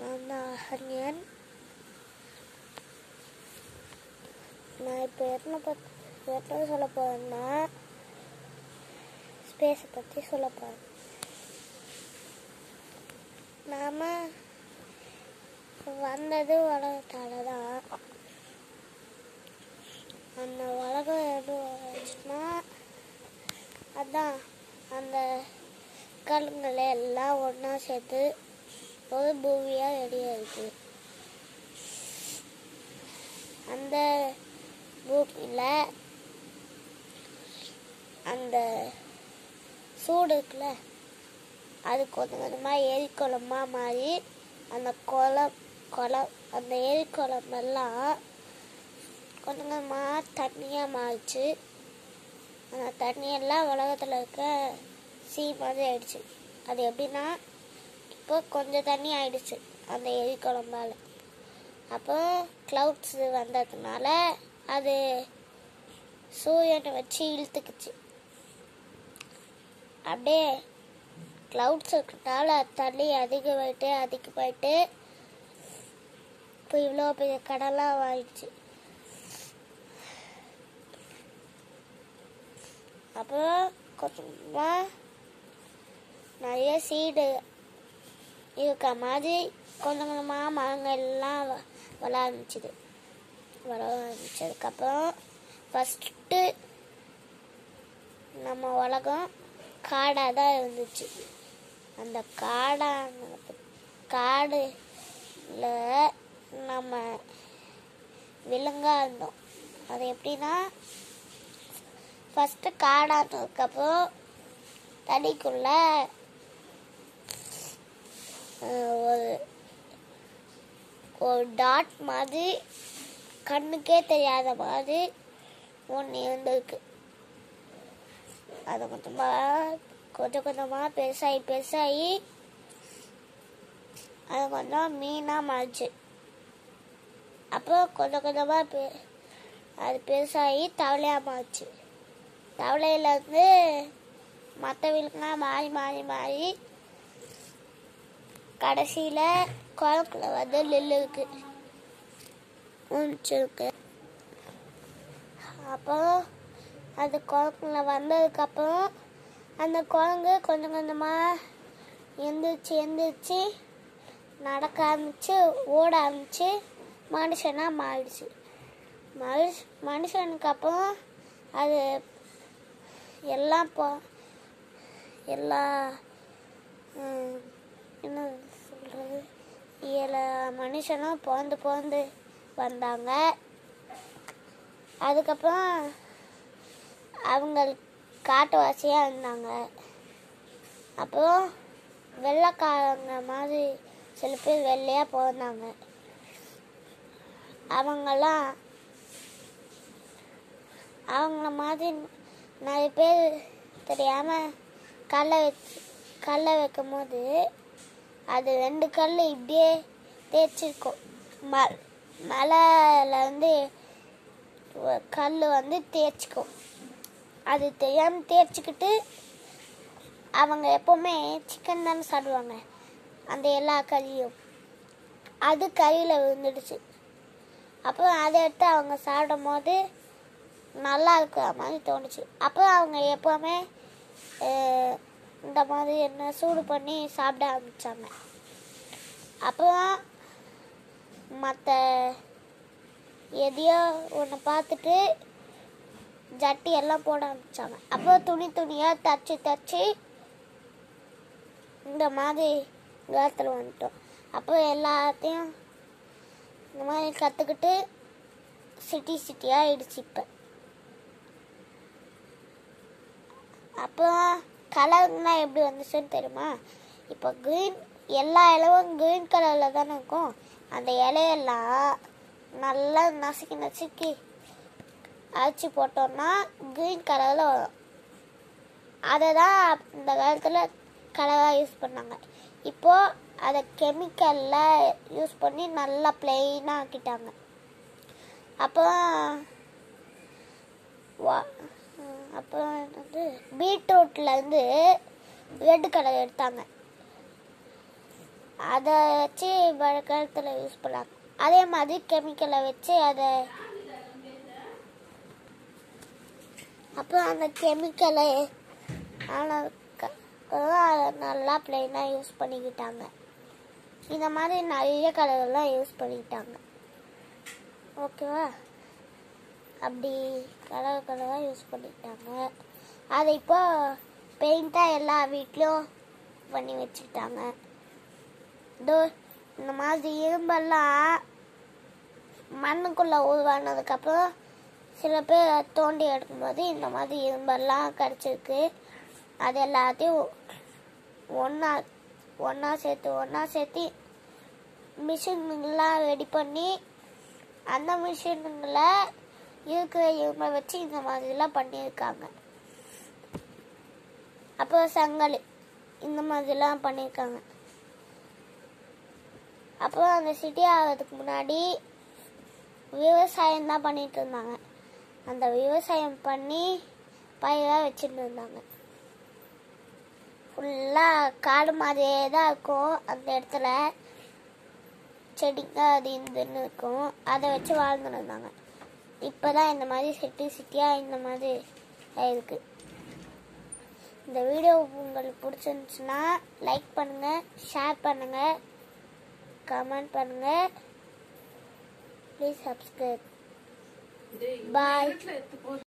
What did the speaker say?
நான் தான் அகன்யன் நான் இப்போ என்ன பற்றி என்ன சொல்ல போகிறேன்னா ஸ்பேஸை பற்றி சொல்ல போகிறேன் நாம் வந்தது உலகத்தால தான் அந்த உலகம் எப்படி வந்துச்சுன்னா அதான் அந்த கல்லுங்களை எல்லாம் ஒன்றா சேர்த்து ஒரு பூமியாக ரெடி ஆயிடுச்சு அந்த பூமியில் அந்த சூடு இருக்குல்ல அது கொஞ்சம் கொஞ்சமாக எரிக்குளமாக மாறி அந்த குளம் குளம் அந்த எரிக்குளம் எல்லாம் கொஞ்சம் கொஞ்சமாக தண்ணியாக மாறிச்சு அந்த தண்ணியெல்லாம் உலகத்தில் இருக்க சீ மாதிரி ஆயிடுச்சு அது எப்படின்னா இப்போ கொஞ்சம் தண்ணி ஆயிடுச்சு அந்த எரிக்குளம்பால அப்போ க்ளவுட்ஸ் வந்ததுனால அது சூரியனை வச்சு இழுத்துக்குச்சு அப்படியே க்ளவுட்ஸ் இருக்கிறதுனால தண்ணி அதிகமாயிட்டு அதிகமாயிட்டு இப்போ இவ்வளோ பெரிய கடலாக ஆயிடுச்சு அப்புறம் கொஞ்சமாக நிறைய சீடு இருக்க மாதிரி கொஞ்சம் கொஞ்சமாக மரங்கள் எல்லாம் வ- வளர ஆரம்பிச்சுது வளர ஆரம்பிச்சதுக்கப்புறம் ஃபஸ்ட்டு நம்ம உலகம் காடாக தான் இருந்துச்சு அந்த காடான காடுல நம்ம விலங்கா இருந்தோம் அது எப்படின்னா ஃபஸ்ட்டு காடானதுக்கப்புறம் தண்ணிக்குள்ள அஹ், ஒரு ஒரு டாட் மாதிரி கண்ணுக்கே தெரியாத மாதிரி ஒன்று இருந்திருக்கு அது கொஞ்சமாக கொஞ்சம் கொஞ்சமாக பெருசாகி பெருசாகி அது கொஞ்சம் மீனாக மாறிச்சு அப்புறம் கொஞ்சம் கொஞ்சமாக பெ அது பெருசாகி தவளையாக மாறிச்சு தவளையிலேருந்து மற்ற விலங்குலாம் மாறி மாறி மாறி கடைசியில் குளத்துல வந்து நெல் இருக்கு முடிச்சிருக்கு அப்புறம் அது குளத்துல வந்ததுக்கப்புறம் அந்த குரங்கு கொஞ்சம் கொஞ்சமாக எந்திரிச்சு எந்திரிச்சு நடக்க ஆரம்பிச்சு ஓட ஆரம்பிச்சு மனுஷனாக மாறிடுச்சு மனுஷ மனுஷனுக்கு அப்புறம் அது எல்லாம் போ எல்லா ம், என்ன சொல்கிறது எல்லா மனுஷனும் பிறந்து பிறந்து வந்தாங்க அதுக்கப்புறம் அவங்க காட்டுவாசியாக இருந்தாங்க அப்புறம் வெள்ளைக்காரங்க மாதிரி சில பேர் வெள்ளையாக பிறந்தாங்க அவங்கெல்லாம் அவங்கள மாதிரி நிறைய பேர் தெரியாமல் கல்லை வச்சு கல்லை வைக்கும் போது அது ரெண்டு கல் இப்படியே தேய்ச்சிருக்கும் ம மலையில் வந்து கல் வந்து தேய்ச்சிக்கும் அது தெரியாமல் தேய்ச்சிக்கிட்டு அவங்க எப்போவுமே சிக்கன் தானே சாப்பிடுவாங்க அந்த எல்லா கறியும் அது கறியில் விழுந்துடுச்சு அப்புறம் அதை எடுத்து அவங்க சாப்பிடும் போது நல்லா இருக்கிற மாதிரி தோணுச்சு அப்போ அவங்க எப்போவுமே அஹ், இந்த மாதிரி என்ன சூடு பண்ணி சாப்பிட ஆரம்பித்தாங்க அப்புறம் மற்ற எதையோ ஒன்று பார்த்துட்டு ஜட்டி எல்லாம் போட ஆரம்பிச்சாங்க அப்புறம் துணி துணியாக தச்சு தச்சு இந்த மாதிரி காலத்தில் வந்துட்டோம் அப்போ எல்லாத்தையும் இந்த மாதிரி கற்றுக்கிட்டு சிட்டி சிட்டியாக ஆயிடுச்சு இப்போ அப்போ கலர்லாம் எப்படி வந்துச்சுன்னு தெரியுமா இப்போ க்ரீன் எல்லா இலவும் க்ரீன் கலரில் தானே இருக்கும் அந்த இலையெல்லாம் நல்லா நசுக்கி நசுக்கி அரைச்சி போட்டோம்னா க்ரீன் கலரில் வரும் அதை தான் இந்த காலத்தில் கலராக யூஸ் பண்ணாங்க இப்போது அதை கெமிக்கலில் யூஸ் பண்ணி நல்லா பிளெயினாக ஆக்கிட்டாங்க அப்புறம் வா- ம், அப்புறம் என்னது பீட்ரூட்லேருந்து ரெட் கலர் எடுத்தாங்க அதை வச்சு வருங்காலத்தில் யூஸ் பண்ணலாம் அதே மாதிரி கெமிக்கலை வச்சு அதை அப்புறம் அந்த கெமிக்கலை அதை நல்லா பிளெயினாக யூஸ் பண்ணிக்கிட்டாங்க இந்த மாதிரி நிறைய கலர்லாம் யூஸ் பண்ணிக்கிட்டாங்க ஓகேவா அப்படி கலர் கலராக யூஸ் பண்ணிக்கிட்டாங்க அதை இப்போ பெயிண்டாக எல்லா வீட்லேயும் பண்ணி வச்சுக்கிட்டாங்க இதோ இந்த மாதிரி இரும்பெல்லாம் மண்ணுக்குள்ளே உருவானதுக்கப்புறம் சில பேர் தோண்டி எடுக்கும்போது இந்த மாதிரி இரும்பெல்லாம் கிடச்சிருக்கு அது எல்லாத்தையும் ஒன்றா ஒன்றா சேர்த்து ஒன்றா சேர்த்து மிஷின்லாம் ரெடி பண்ணி அந்த மிஷினுங்களை இருக்கிற இரும்பை வச்சு இந்த மாதிரிலாம் பண்ணியிருக்காங்க அப்புறம் சங்கல் இந்த மாதிரிலாம் பண்ணியிருக்காங்க அப்புறம் அந்த சிட்டி ஆகிறதுக்கு முன்னாடி விவசாயம் தான் பண்ணிட்டு இருந்தாங்க அந்த விவசாயம் பண்ணி பயிராக வச்சுட்டு இருந்தாங்க ஃபுல்லாக காடு மாதிரியே தான் இருக்கும் அந்த இடத்துல செடிங்க அது இதுன்னு இருக்கும் அதை வச்சு வாழ்ந்துட்டு இருந்தாங்க இப்போ தான் இந்த மாதிரி சிட்டி சிட்டியாக இந்த மாதிரி இருக்கு இந்த வீடியோ உங்களுக்கு பிடிச்சிருந்துச்சுன்னா லைக் பண்ணுங்கள் ஷேர் பண்ணுங்கள் கமெண்ட் பண்ணுங்கள் ப்ளீஸ் சப்ஸ்கிரைப் டேய், Bye. இருட்டுல எடுத்து போடு